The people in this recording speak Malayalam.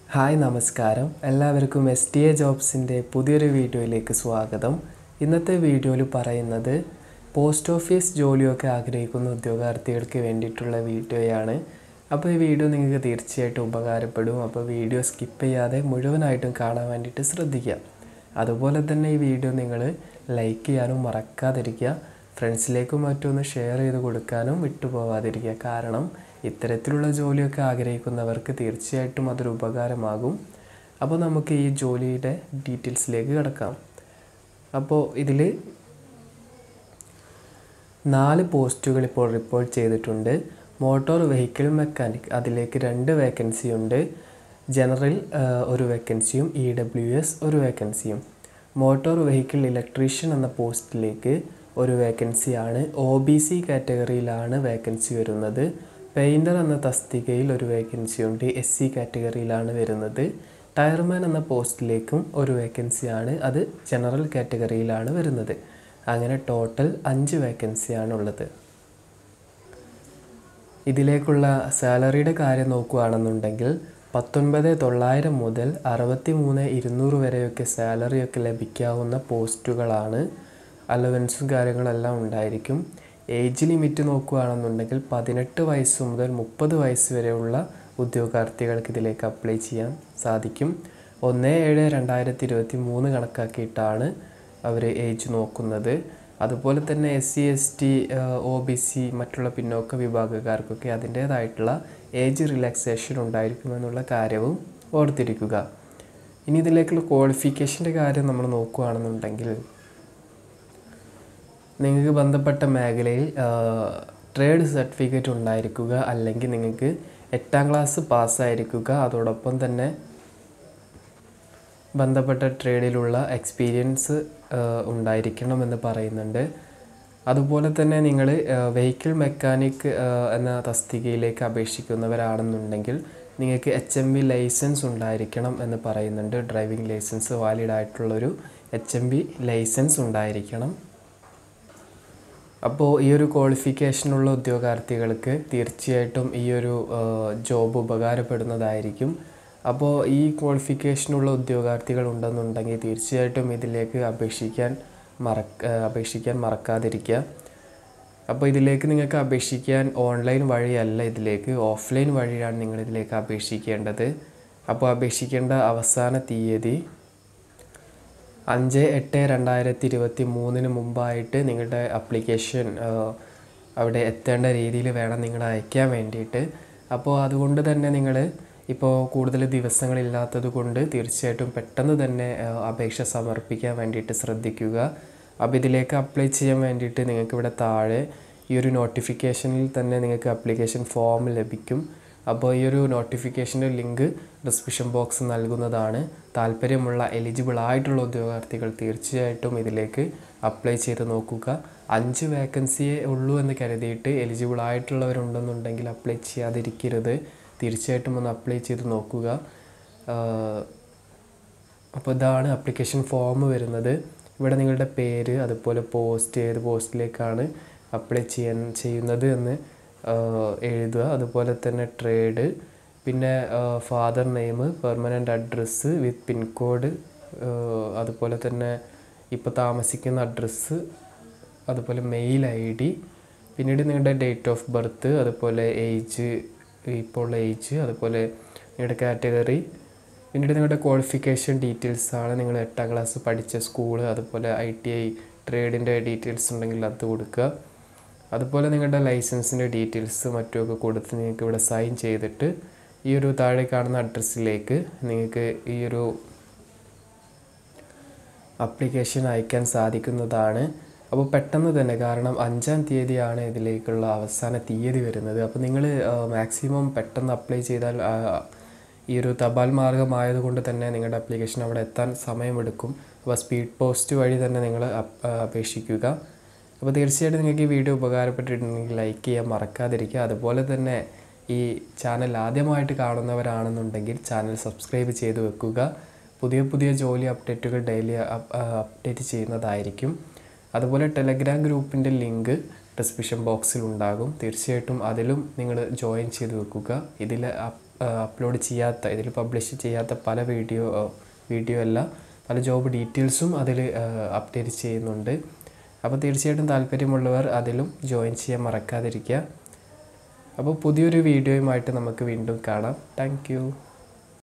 ഹായ് നമസ്കാരം എല്ലാവർക്കും എസ് ടി എ ജോബ്സിൻ്റെ പുതിയൊരു വീഡിയോയിലേക്ക് സ്വാഗതം ഇന്നത്തെ വീഡിയോയിൽ പറയുന്നത് പോസ്റ്റ് ഓഫീസ് ജോലിയൊക്കെ ആഗ്രഹിക്കുന്ന ഉദ്യോഗാർത്ഥികൾക്ക് വേണ്ടിയിട്ടുള്ള വീഡിയോയാണ് അപ്പോൾ ഈ വീഡിയോ നിങ്ങൾക്ക് തീർച്ചയായിട്ടും ഉപകാരപ്പെടും അപ്പോൾ വീഡിയോ സ്കിപ്പ് ചെയ്യാതെ മുഴുവനായിട്ടും കാണാൻ വേണ്ടിയിട്ട് ശ്രദ്ധിക്കുക അതുപോലെ തന്നെ ഈ വീഡിയോ നിങ്ങൾ ലൈക്ക് ചെയ്യാനും മറക്കാതിരിക്കുക ഫ്രണ്ട്സിലേക്കും മറ്റൊന്ന് ഷെയർ ചെയ്ത് കൊടുക്കാനും വിട്ടുപോകാതിരിക്കുക കാരണം ഇത്തരത്തിലുള്ള ജോലിയൊക്കെ ആഗ്രഹിക്കുന്നവർക്ക് തീർച്ചയായിട്ടും അതൊരു ഉപകാരമാകും അപ്പോൾ നമുക്ക് ഈ ജോലിയുടെ ഡീറ്റെയിൽസിലേക്ക് കിടക്കാം അപ്പോൾ ഇതിൽ നാല് പോസ്റ്റുകൾ ഇപ്പോൾ റിപ്പോർട്ട് ചെയ്തിട്ടുണ്ട് മോട്ടോർ വെഹിക്കിൾ മെക്കാനിക് അതിലേക്ക് രണ്ട് വേക്കൻസി ഉണ്ട് ജനറൽ ആ, ഒരു വേക്കൻസിയും ഇ ഡബ്ല്യു എസ് ഒരു വേക്കൻസിയും മോട്ടോർ വെഹിക്കിൾ ഇലക്ട്രീഷ്യൻ എന്ന പോസ്റ്റിലേക്ക് ഒരു വേക്കൻസിയാണ് ഒ ബി സി കാറ്റഗറിയിലാണ് വേക്കൻസി വരുന്നത് പെയിൻറ്റർ എന്ന തസ്തികയിൽ ഒരു വേക്കൻസി ഉണ്ട് എസ് സി കാറ്റഗറിയിലാണ് വരുന്നത് ടയർമാൻ എന്ന പോസ്റ്റിലേക്കും ഒരു വേക്കൻസിയാണ് അത് ജനറൽ കാറ്റഗറിയിലാണ് വരുന്നത് അങ്ങനെ ടോട്ടൽ അഞ്ച് വേക്കൻസിയാണ് ഉള്ളത് ഇതിലേക്കുള്ള സാലറിയുടെ കാര്യം നോക്കുകയാണെന്നുണ്ടെങ്കിൽ പത്തൊൻപത് തൊള്ളായിരം മുതൽ അറുപത്തി മൂന്ന് ഇരുന്നൂറ് വരെയൊക്കെ സാലറിയൊക്കെ ലഭിക്കാവുന്ന പോസ്റ്റുകളാണ് അലവൻസും കാര്യങ്ങളെല്ലാം ഉണ്ടായിരിക്കും ഏജ് ലിമിറ്റ് നോക്കുകയാണെന്നുണ്ടെങ്കിൽ പതിനെട്ട് വയസ്സ് മുതൽ മുപ്പത് വയസ്സ് വരെയുള്ള ഉദ്യോഗാർത്ഥികൾക്ക് ഇതിലേക്ക് അപ്ലൈ ചെയ്യാൻ സാധിക്കും ഒന്ന് ഏഴ് രണ്ടായിരത്തി ഇരുപത്തി മൂന്ന് കണക്കാക്കിയിട്ടാണ് അവർ ഏജ് നോക്കുന്നത് അതുപോലെ തന്നെ S C S T O B C മറ്റുള്ള പിന്നോക്ക വിഭാഗക്കാർക്കൊക്കെ അതിൻ്റേതായിട്ടുള്ള ഏജ് റിലാക്സേഷൻ ഉണ്ടായിരിക്കുമെന്നുള്ള കാര്യവും ഓർത്തിരിക്കുക ഇനി ഇതിലേക്കുള്ള ക്വാളിഫിക്കേഷൻ്റെ കാര്യം നമ്മൾ നോക്കുകയാണെന്നുണ്ടെങ്കിൽ നിങ്ങൾക്ക് ബന്ധപ്പെട്ട മേഖലയിൽ ട്രേഡ് സർട്ടിഫിക്കറ്റ് ഉണ്ടായിരിക്കുക അല്ലെങ്കിൽ നിങ്ങൾക്ക് എട്ടാം ക്ലാസ് പാസ്സായിരിക്കുക അതോടൊപ്പം തന്നെ ബന്ധപ്പെട്ട ട്രേഡിലുള്ള എക്സ്പീരിയൻസ് ഉണ്ടായിരിക്കണം എന്ന് പറയുന്നുണ്ട് അതുപോലെ തന്നെ നിങ്ങൾ വെഹിക്കിൾ മെക്കാനിക് എന്ന തസ്തികയിലേക്ക് അപേക്ഷിക്കുന്നവരാണെന്നുണ്ടെങ്കിൽ നിങ്ങൾക്ക് എച്ച് എം ബി ലൈസൻസ് ഉണ്ടായിരിക്കണം എന്ന് പറയുന്നുണ്ട് ഡ്രൈവിംഗ് ലൈസൻസ് വാലിഡ് ആയിട്ടുള്ളൊരു എച്ച് എം ബി ലൈസൻസ് ഉണ്ടായിരിക്കണം അപ്പോൾ ഈ ഒരു ക്വാളിഫിക്കേഷനുള്ള ഉദ്യോഗാർത്ഥികൾക്ക് തീർച്ചയായിട്ടും ഈ ഒരു ജോബ് ഉപകാരപ്പെടുന്നതായിരിക്കും അപ്പോൾ ഈ ക്വാളിഫിക്കേഷനുള്ള ഉദ്യോഗാർത്ഥികൾ ഉണ്ടെന്നുണ്ടെങ്കിൽ തീർച്ചയായിട്ടും ഇതിലേക്ക് അപേക്ഷിക്കാൻ മറക്ക അപേക്ഷിക്കാൻ മറക്കാതിരിക്കുക അപ്പോൾ ഇതിലേക്ക് നിങ്ങൾക്ക് അപേക്ഷിക്കാൻ ഓൺലൈൻ വഴിയല്ല ഇതിലേക്ക് ഓഫ്ലൈൻ വഴിയാണ് നിങ്ങൾ ഇതിലേക്ക് അപേക്ഷിക്കേണ്ടത് അപ്പോൾ അപേക്ഷിക്കേണ്ട അവസാന തീയതി അഞ്ച് എട്ട് രണ്ടായിരത്തി ഇരുപത്തി മൂന്നിന് മുമ്പായിട്ട് നിങ്ങളുടെ അപ്ലിക്കേഷൻ അവിടെ എത്തേണ്ട രീതിയിൽ വേണം നിങ്ങൾ അയക്കാൻ വേണ്ടിയിട്ട് അപ്പോൾ അതുകൊണ്ട് തന്നെ നിങ്ങൾ ഇപ്പോൾ കൂടുതൽ ദിവസങ്ങളില്ലാത്തത് കൊണ്ട് തീർച്ചയായിട്ടും പെട്ടെന്ന് തന്നെ ആ, അപേക്ഷ സമർപ്പിക്കാൻ വേണ്ടിയിട്ട് ശ്രദ്ധിക്കുക അപ്പോൾ ഇതിലേക്ക് അപ്ലൈ ചെയ്യാൻ വേണ്ടിയിട്ട് നിങ്ങൾക്ക് ഇവിടെ താഴെ ഈ ഒരു നോട്ടിഫിക്കേഷനിൽ തന്നെ നിങ്ങൾക്ക് അപ്ലിക്കേഷൻ ഫോം ലഭിക്കും അപ്പോൾ ഈ ഒരു നോട്ടിഫിക്കേഷൻ്റെ ലിങ്ക് ഡിസ്ക്രിപ്ഷൻ ബോക്സ് നൽകുന്നതാണ് താല്പര്യമുള്ള എലിജിബിൾ ആയിട്ടുള്ള ഉദ്യോഗാർത്ഥികൾ തീർച്ചയായിട്ടും ഇതിലേക്ക് അപ്ലൈ ചെയ്ത് നോക്കുക അഞ്ച് വേക്കൻസിയേ ഉള്ളൂ എന്ന് കരുതിയിട്ട് എലിജിബിൾ ആയിട്ടുള്ളവരുണ്ടെന്നുണ്ടെങ്കിൽ അപ്ലൈ ചെയ്യാതിരിക്കരുത് തീർച്ചയായിട്ടും ഒന്ന് അപ്ലൈ ചെയ്ത് നോക്കുക ആഹ് അപ്പോൾ ഇതാണ് ആപ്ലിക്കേഷൻ ഫോം വരുന്നത് ഇവിടെ നിങ്ങളുടെ പേര് അതുപോലെ പോസ്റ്റ് ഏത് പോസ്റ്റിലേക്കാണ് അപ്ലൈ ചെയ്യാൻ ചെയ്യുന്നത് എന്ന് ആഹ് എഴുതുക അതുപോലെ തന്നെ ട്രേഡ് പിന്നെ father name permanent address with pin code അതുപോലെ തന്നെ ഇപ്പോൾ താമസിക്കുന്ന അഡ്രസ്സ് അതുപോലെ മെയിൽ ഐ ഡി പിന്നീട് നിങ്ങളുടെ ഡേറ്റ് ഓഫ് ബർത്ത് അതുപോലെ ഏജ് ഇപ്പോൾ ഉള്ള ഏജ് അതുപോലെ നിങ്ങളുടെ കാറ്റഗറി പിന്നീട് നിങ്ങളുടെ ക്വാളിഫിക്കേഷൻ ഡീറ്റെയിൽസ് ആണ് നിങ്ങൾ എട്ടാം ക്ലാസ് പഠിച്ച സ്കൂൾ അതുപോലെ ഐ ടി ഐ ട്രേഡിൻ്റെ ഡീറ്റെയിൽസ് ഉണ്ടെങ്കിൽ അത് കൊടുക്കുക അതുപോലെ നിങ്ങളുടെ ലൈസൻസിൻ്റെ ഡീറ്റെയിൽസ് മറ്റുമൊക്കെ കൊടുത്ത് നിങ്ങൾക്ക് ഇവിടെ സൈൻ ചെയ്തിട്ട് ഈ ഒരു താഴെ കാണുന്ന അഡ്രസ്സിലേക്ക് നിങ്ങൾക്ക് ഈ ഒരു അപ്ലിക്കേഷൻ അയക്കാൻ സാധിക്കുന്നതാണ് അപ്പോൾ പെട്ടെന്ന് തന്നെ കാരണം അഞ്ചാം തീയതിയാണ് ഇതിലേക്കുള്ള അവസാന തീയതി വരുന്നത് അപ്പോൾ നിങ്ങൾ മാക്സിമം പെട്ടെന്ന് അപ്ലൈ ചെയ്താൽ ആ, ഈ ഒരു തപാൽ മാർഗമായതുകൊണ്ട് തന്നെ നിങ്ങളുടെ അപ്ലിക്കേഷൻ അവിടെ എത്താൻ സമയമെടുക്കും അപ്പോൾ സ്പീഡ് പോസ്റ്റ് വഴി തന്നെ നിങ്ങൾ അപ്- ആ, അപേക്ഷിക്കുക അപ്പോൾ തീർച്ചയായിട്ടും നിങ്ങൾക്ക് ഈ വീഡിയോ ഉപകാരപ്പെട്ടിട്ടുണ്ടെങ്കിൽ ലൈക്ക് ചെയ്യാൻ മറക്കാതിരിക്കുക അതുപോലെ തന്നെ ഈ ചാനൽ ആദ്യമായിട്ട് കാണുന്നവരാണെന്നുണ്ടെങ്കിൽ ചാനൽ സബ്സ്ക്രൈബ് ചെയ്ത് വെക്കുക പുതിയ പുതിയ ജോലി അപ്ഡേറ്റുകൾ ഡെയിലി അപ്ഡേറ്റ് ചെയ്യുന്നതായിരിക്കും അതുപോലെ ടെലഗ്രാം ഗ്രൂപ്പിൻ്റെ ലിങ്ക് ഡിസ്ക്രിപ്ഷൻ ബോക്സിൽ ഉണ്ടാകും തീർച്ചയായിട്ടും അതിലും നിങ്ങൾ ജോയിൻ ചെയ്ത് വെക്കുക ഇതിൽ അപ്ലോഡ് ചെയ്യാത്ത ഇതിൽ പബ്ലിഷ് ചെയ്യാത്ത പല വീഡിയോ വീഡിയോ അല്ല പല ജോബ് ഡീറ്റെയിൽസും അതിൽ അപ്ഡേറ്റ് ചെയ്യുന്നുണ്ട് അപ്പോൾ തീർച്ചയായിട്ടും താല്പര്യമുള്ളവർ അതിലും ജോയിൻ ചെയ്യാൻ മറക്കാതിരിക്കുക അപ്പോൾ പുതിയൊരു വീഡിയോയുമായിട്ട് നമുക്ക് വീണ്ടും കാണാം താങ്ക്